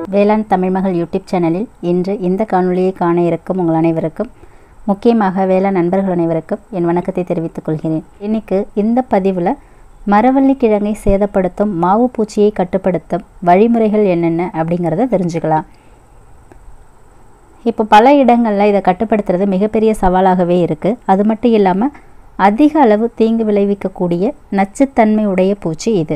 வேளாண் தமிழ்மகள் யூடியூப் சேனலில் இன்று இந்த காணொளியை காண இருக்கும் உங்கள் அனைவருக்கும் முக்கியமாக வேளாண் நண்பர்கள் அனைவருக்கும் என் வணக்கத்தை தெரிவித்துக் கொள்கிறேன் இன்னைக்கு இந்த பதிவில் மரவள்ளி கிழங்கை சேதப்படுத்தும் மாவு பூச்சியை கட்டுப்படுத்தும் வழிமுறைகள் என்னென்ன அப்படிங்கிறத தெரிஞ்சுக்கலாம் இப்போ பல இடங்களில் இதை கட்டுப்படுத்துறது மிகப்பெரிய சவாலாகவே இருக்குது அது மட்டும் இல்லாமல் அதிக அளவு தீங்கு விளைவிக்கக்கூடிய நச்சுத்தன்மை உடைய பூச்சி இது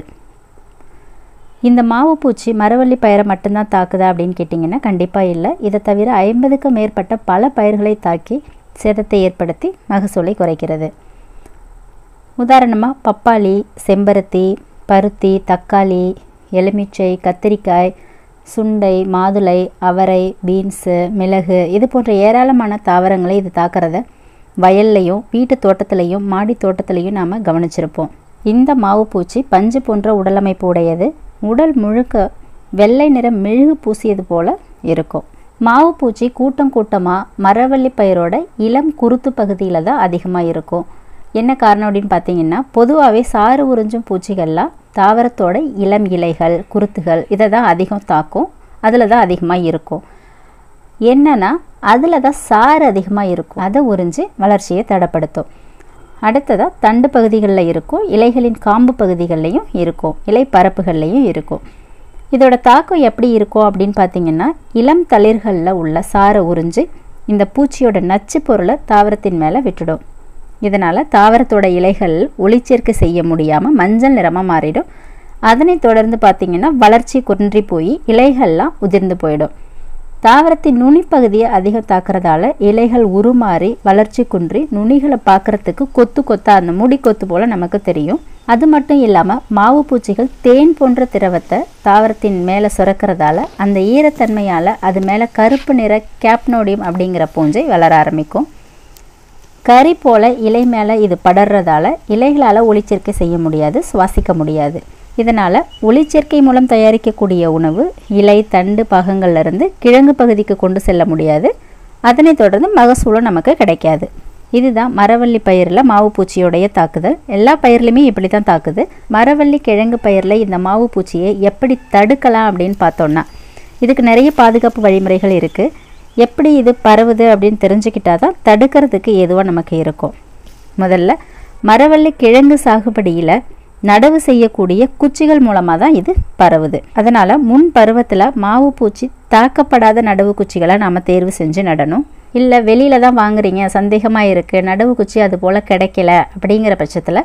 இந்த மாவு பூச்சி மரவள்ளி பயிரை மட்டும்தான் தாக்குதா அப்படின்னு கேட்டிங்கன்னா கண்டிப்பாக இல்லை இதை தவிர ஐம்பதுக்கும் மேற்பட்ட பல பயிர்களை தாக்கி சேதத்தை ஏற்படுத்தி மகசூலை குறைக்கிறது உதாரணமாக பப்பாளி செம்பருத்தி பருத்தி தக்காளி எலுமிச்சை கத்திரிக்காய் சுண்டை மாதுளை அவரை பீன்ஸு மிளகு இது போன்ற ஏராளமான தாவரங்களை இது தாக்கிறத வயல்லையும் வீட்டு தோட்டத்திலையும் மாடி தோட்டத்திலையும் நாம் கவனிச்சிருப்போம் இந்த மாவு பூச்சி பஞ்சு போன்ற உடலமைப்பு உடையது உடல் முழுக்க வெள்ளை நிற மெழுகு பூசியது போல இருக்கும் மாவு பூச்சி கூட்டம் கூட்டமாக மரவள்ளி பயிரோட இளம் குருத்து பகுதியில் தான் அதிகமாக இருக்கும் என்ன காரணம் அப்படின்னு பார்த்தீங்கன்னா பொதுவாகவே சாறு உறிஞ்சும் பூச்சிகள்லாம் தாவரத்தோட இளம் இலைகள் குருத்துகள் இதை தான் அதிகம் தாக்கும் அதில் தான் அதிகமாக இருக்கும் என்னன்னா அதில் தான் சாறு அதிகமாக இருக்கும் அதை உறிஞ்சு வளர்ச்சியை தடைப்படுத்தும் அடுத்ததாக தண்டு பகுதிகளில் இருக்கும் இலைகளின் காம்பு பகுதிகள்லையும் இருக்கும் இலை பரப்புகள்லையும் இருக்கும் இதோட தாக்கம் எப்படி இருக்கும் அப்படின்னு பார்த்தீங்கன்னா இளம் தளிர்களில் உள்ள சாரை உறிஞ்சு இந்த பூச்சியோட நச்சு பொருளை தாவரத்தின் மேலே விட்டுடும் இதனால் தாவரத்தோட இலைகள் ஒளிச்சேர்க்கை செய்ய முடியாமல் மஞ்சள் நிறமாக மாறிடும் அதனைத் தொடர்ந்து பார்த்திங்கன்னா வளர்ச்சி குன்றி போய் இலைகள்லாம் உதிர்ந்து போயிடும் தாவரத்தின் நுனிப்பகுதியை அதிகம் தாக்குறதால இலைகள் உருமாறி வளர்ச்சி குன்றி நுனிகளை பார்க்குறதுக்கு கொத்து கொத்தா அந்த முடி கொத்து போல் நமக்கு தெரியும் அது மட்டும் இல்லாமல் மாவு பூச்சிகள் தேன் போன்ற திரவத்தை தாவரத்தின் மேலே சுரக்கிறதால அந்த ஈரத்தன்மையால் அது மேலே கருப்பு நிற கேப்னோடியம் அப்படிங்கிற பூஞ்சை வளர ஆரம்பிக்கும் கறி போல இலை மேலே இது படர்றதால இலைகளால் ஒளிச்சேர்க்கை செய்ய முடியாது சுவாசிக்க முடியாது இதனால் ஒளிச்சேர்க்கை மூலம் தயாரிக்கக்கூடிய உணவு இலை தண்டு பாகங்கள்லேருந்து கிழங்கு பகுதிக்கு கொண்டு செல்ல முடியாது அதனைத் தொடர்ந்து மகசூலும் நமக்கு கிடைக்காது இதுதான் மரவள்ளி பயிரில் மாவு பூச்சியோடைய தாக்குதல் எல்லா பயிர்லையுமே இப்படி தான் தாக்குது மரவள்ளி கிழங்கு பயிரில் இந்த மாவு பூச்சியை எப்படி தடுக்கலாம் அப்படின்னு பார்த்தோன்னா இதுக்கு நிறைய பாதுகாப்பு வழிமுறைகள் இருக்குது எப்படி இது பரவுது அப்படின்னு தெரிஞ்சுக்கிட்டா தான் தடுக்கிறதுக்கு எதுவாக நமக்கு இருக்கும் முதல்ல மரவள்ளி கிழங்கு சாகுபடியில் நடவு செய்யக்கூடிய குச்சிகள் மூலமாக தான் இது பரவுது அதனால் முன் பருவத்தில் மாவு பூச்சி தாக்கப்படாத நடவு குச்சிகளை நாம் தேர்வு செஞ்சு நடணும் இல்லை வெளியில் தான் வாங்குறீங்க சந்தேகமாக இருக்குது நடவு குச்சி அது போல் கிடைக்கல அப்படிங்கிற பட்சத்தில்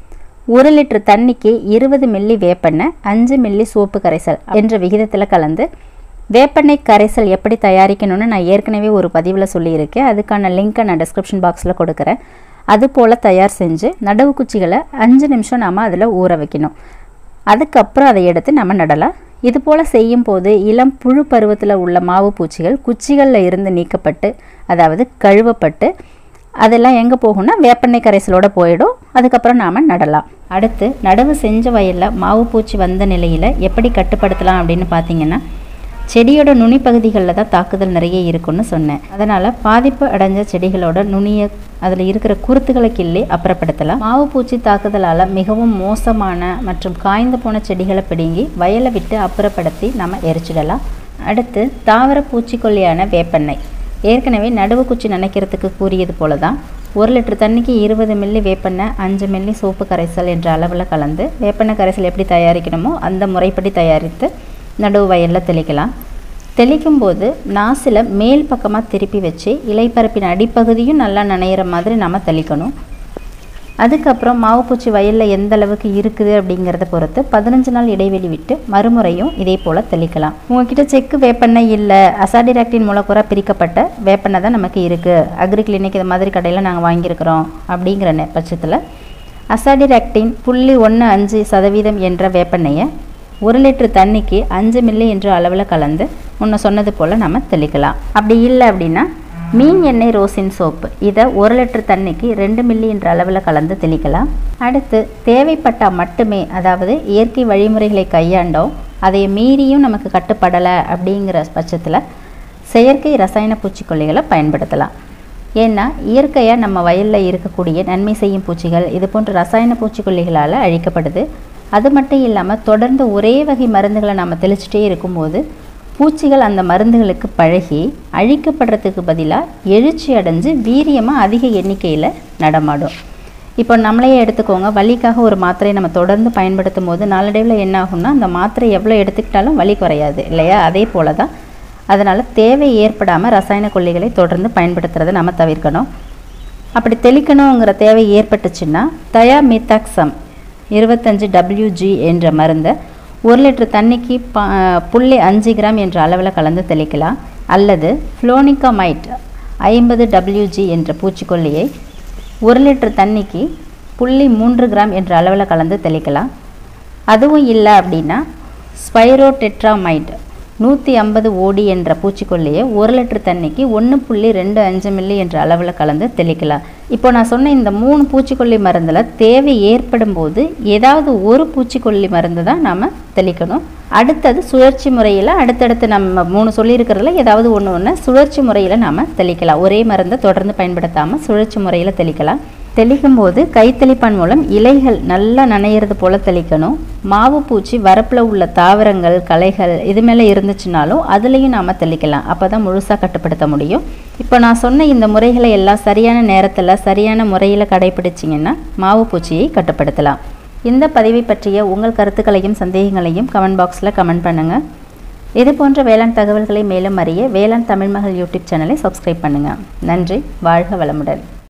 ஒரு லிட்டர் தண்ணிக்கு இருபது மில்லி வேப்பெண்ணெய் அஞ்சு மில்லி சோப்பு கரைசல் என்ற விகிதத்தில் கலந்து வேப்பெண்ணெய் கரைசல் எப்படி தயாரிக்கணும்னு நான் ஏற்கனவே ஒரு பதிவில் சொல்லியிருக்கேன் அதுக்கான லிங்க்கை நான் டிஸ்கிரிப்ஷன் பாக்ஸில் கொடுக்குறேன் அது போல் தயார் செஞ்சு நடவு குச்சிகளை அஞ்சு நிமிஷம் நாம் அதில் ஊற வைக்கணும் அதுக்கப்புறம் அதை எடுத்து நம்ம நடலாம் இது போல் செய்யும் போது இளம் புழு பருவத்தில் உள்ள மாவு பூச்சிகள் குச்சிகளில் இருந்து நீக்கப்பட்டு அதாவது கழுவப்பட்டு அதெல்லாம் எங்கே போகும்னா வேப்பெண்ணெய் கரைசலோடு போயிடும் அதுக்கப்புறம் நாம் நடலாம் அடுத்து நடவு செஞ்ச வயலில் மாவு பூச்சி வந்த நிலையில் எப்படி கட்டுப்படுத்தலாம் அப்படின்னு பார்த்தீங்கன்னா செடியோட நுனி பகுதிகளில் தான் தாக்குதல் நிறைய இருக்குன்னு சொன்னேன் அதனால் பாதிப்பு அடைஞ்ச செடிகளோட நுனியை அதில் இருக்கிற குருத்துகளை கிள்ளி அப்புறப்படுத்தலாம் மாவு பூச்சி தாக்குதலால் மிகவும் மோசமான மற்றும் காய்ந்து போன செடிகளை பிடுங்கி வயலை விட்டு அப்புறப்படுத்தி நம்ம எரிச்சிடலாம் அடுத்து தாவர பூச்சிக்கொல்லியான வேப்பெண்ணெய் ஏற்கனவே நடுவு குச்சி நினைக்கிறதுக்கு கூறியது போல தான் ஒரு லிட்டர் தண்ணிக்கு இருபது மில்லி வேப்பெண்ணெய் அஞ்சு மில்லி சோப்பு கரைசல் என்ற அளவில் கலந்து வேப்பெண்ணெய் கரைசல் எப்படி தயாரிக்கணுமோ அந்த முறைப்படி தயாரித்து நடுவு வயலில் தெளிக்கலாம் தெளிக்கும் போது நாசில் மேல் பக்கமாக திருப்பி வச்சு இலைப்பரப்பின் அடிப்பகுதியும் நல்லா நனையிற மாதிரி நம்ம தெளிக்கணும் அதுக்கப்புறம் மாவுப்பூச்சி வயலில் எந்த அளவுக்கு இருக்குது அப்படிங்கிறத பொறுத்து பதினஞ்சு நாள் இடைவெளி விட்டு மறுமுறையும் இதே போல் தெளிக்கலாம் உங்ககிட்ட செக்கு வேப்பெண்ணெய் இல்லை அசாடிராக்டின் மூலக்கூறாக பிரிக்கப்பட்ட வேப்பெண்ணெய் தான் நமக்கு இருக்குது அக்ரி கிளினிக் இது மாதிரி கடையில் நாங்கள் வாங்கியிருக்கிறோம் அப்படிங்கிற பட்சத்தில் அசாடிராக்டின் புள்ளி ஒன்று அஞ்சு சதவீதம் என்ற வேப்பெண்ணெயை ஒரு லிட்டர் தண்ணிக்கு அஞ்சு மில்லி என்ற அளவில் கலந்து முன்ன சொன்னது போல் நம்ம தெளிக்கலாம் அப்படி இல்லை அப்படின்னா மீன் எண்ணெய் ரோசின் சோப்பு இதை ஒரு லிட்டர் தண்ணிக்கு ரெண்டு மில்லி என்ற அளவில் கலந்து தெளிக்கலாம் அடுத்து தேவைப்பட்டால் மட்டுமே அதாவது இயற்கை வழிமுறைகளை கையாண்டோம் அதை மீறியும் நமக்கு கட்டுப்படலை அப்படிங்கிற பட்சத்தில் செயற்கை ரசாயன பூச்சிக்கொல்லிகளை பயன்படுத்தலாம் ஏன்னா இயற்கையாக நம்ம வயலில் இருக்கக்கூடிய நன்மை செய்யும் பூச்சிகள் இது போன்ற ரசாயன பூச்சிக்கொல்லிகளால் அழிக்கப்படுது அது மட்டும் இல்லாமல் தொடர்ந்து ஒரே வகை மருந்துகளை நம்ம தெளிச்சிட்டே இருக்கும்போது பூ பூச்சிகள் அந்த மருந்துகளுக்கு பழகி அழிக்கப்படுறதுக்கு பதிலாக எழுச்சி அடைஞ்சு வீரியமாக அதிக எண்ணிக்கையில் நடமாடும் இப்போ நம்மளையே எடுத்துக்கோங்க வலிக்காக ஒரு மாத்திரையை நம்ம தொடர்ந்து பயன்படுத்தும் போது நாளடைவில் என்ன ஆகும்னா அந்த மாத்திரை எவ்வளோ எடுத்துக்கிட்டாலும் வலி குறையாது இல்லையா அதே போல தான் அதனால் தேவை ஏற்படாமல் ரசாயன கொல்லிகளை தொடர்ந்து பயன்படுத்துறதை நம்ம தவிர்க்கணும் அப்படி தெளிக்கணுங்கிற தேவை ஏற்பட்டுச்சுன்னா தயாமித்தாக்சம் இருபத்தஞ்சு டபிள்யூஜி என்ற மருந்தை ஒரு லிட்டர் தண்ணிக்கு ப புள்ளி அஞ்சு கிராம் என்ற அளவில் கலந்து தெளிக்கலாம் அல்லது ஃப்ளோனிகாமைட் ஐம்பது டபிள்யூஜி என்ற பூச்சிக்கொல்லியை ஒரு லிட்டர் தண்ணிக்கு புள்ளி மூன்று கிராம் என்ற அளவில் கலந்து தெளிக்கலாம் அதுவும் இல்லை அப்படின்னா ஸ்பைரோடெட்ராமைட் நூற்றி ஐம்பது ஓடி என்ற பூச்சிக்கொல்லியை ஒரு லிட்டர் தண்ணிக்கு ஒன்று புள்ளி ரெண்டு அஞ்சு மில்லி என்ற அளவில் கலந்து தெளிக்கலாம் இப்போ நான் சொன்ன இந்த மூணு பூச்சிக்கொல்லி மருந்தில் தேவை ஏற்படும் போது ஏதாவது ஒரு பூச்சிக்கொல்லி மருந்து தான் நாம் தெளிக்கணும் அடுத்தது சுழற்சி முறையில் அடுத்தடுத்து நம்ம மூணு சொல்லியிருக்கிறதுல ஏதாவது ஒன்று ஒன்று சுழற்சி முறையில் நாம் தெளிக்கலாம் ஒரே மருந்தை தொடர்ந்து பயன்படுத்தாமல் சுழற்சி முறையில் தெளிக்கலாம் தெளிக்கும் போது கைத்தெளிப்பான் மூலம் இலைகள் நல்லா நனையிறது போல் தெளிக்கணும் மாவு பூச்சி வரப்பில் உள்ள தாவரங்கள் களைகள் இது மேலே இருந்துச்சுனாலும் அதுலேயும் நாம் தெளிக்கலாம் அப்போ தான் முழுசாக கட்டுப்படுத்த முடியும் இப்போ நான் சொன்ன இந்த முறைகளை எல்லாம் சரியான நேரத்தில் சரியான முறையில் கடைபிடிச்சிங்கன்னா மாவு பூச்சியை கட்டுப்படுத்தலாம் இந்த பதிவை பற்றிய உங்கள் கருத்துக்களையும் சந்தேகங்களையும் கமெண்ட் பாக்ஸில் கமெண்ட் பண்ணுங்கள் இது போன்ற வேளாண் தகவல்களை மேலும் அறிய வேளாண் தமிழ் மகள் யூடியூப் சேனலை சப்ஸ்கிரைப் பண்ணுங்கள் நன்றி வாழ்க வளமுடன்